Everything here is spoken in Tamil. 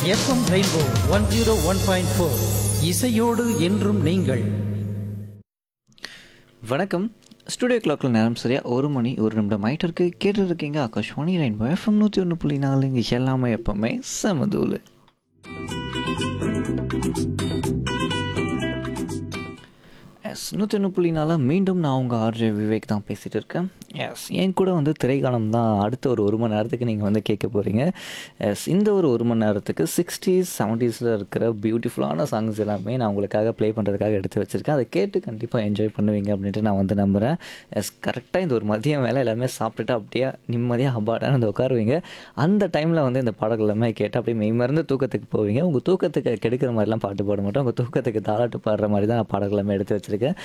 FM rainbow one zero one point four இசையோடு என்றும் நீங்கள் வணக்கம் ஸ்டுடியோ கிளாக்கில் நேரம் சரியா ஒரு மணி ஒரு நிமிடம் ஆயிட்டு இருக்கு கேட்டு இருக்கீங்க ஆகாஷ்வாணி ரெயின்போ எஃப்எம் நூற்றி ஒன்று புள்ளி நாலு இங்கே எல்லாமே எப்பவுமே சமதூள் எஸ் நூற்றி ஒன்று புள்ளி நாலில் மீண்டும் நான் உங்கள் ஆர்ஜே விவேக் தான் பேசிகிட்டு இருக்கேன் எஸ் என் கூட வந்து திரைக்காலம் தான் அடுத்த ஒரு ஒரு மணி நேரத்துக்கு நீங்கள் வந்து கேட்க போகிறீங்க எஸ் இந்த ஒரு ஒரு மணி நேரத்துக்கு சிக்ஸ்டீஸ் செவன்ட்டீஸில் இருக்கிற பியூட்டிஃபுல்லான சாங்ஸ் எல்லாமே நான் உங்களுக்காக ப்ளே பண்ணுறதுக்காக எடுத்து வச்சுருக்கேன் அதை கேட்டு கண்டிப்பாக என்ஜாய் பண்ணுவீங்க அப்படின்ட்டு நான் வந்து நம்புகிறேன் எஸ் கரெக்டாக இந்த ஒரு மதியம் வேலை எல்லாமே சாப்பிட்டுட்டு அப்படியே நிம்மதியாக ஹபாடான வந்து உட்காருவீங்க அந்த டைமில் வந்து இந்த பாடல்கள் எல்லாமே கேட்டு அப்படியே மெய் மறந்து தூக்கத்துக்கு போவீங்க உங்கள் தூக்கத்துக்கு கெடுக்கிற மாதிரிலாம் பாட்டு பாட மாட்டோம் உங்கள் தூக்கத்துக்கு தாளாட்டு பாடுற மாதிரி தான் நான் பாடல்கள் எல்லாமே எடுத்து வச்சுருக்கேன்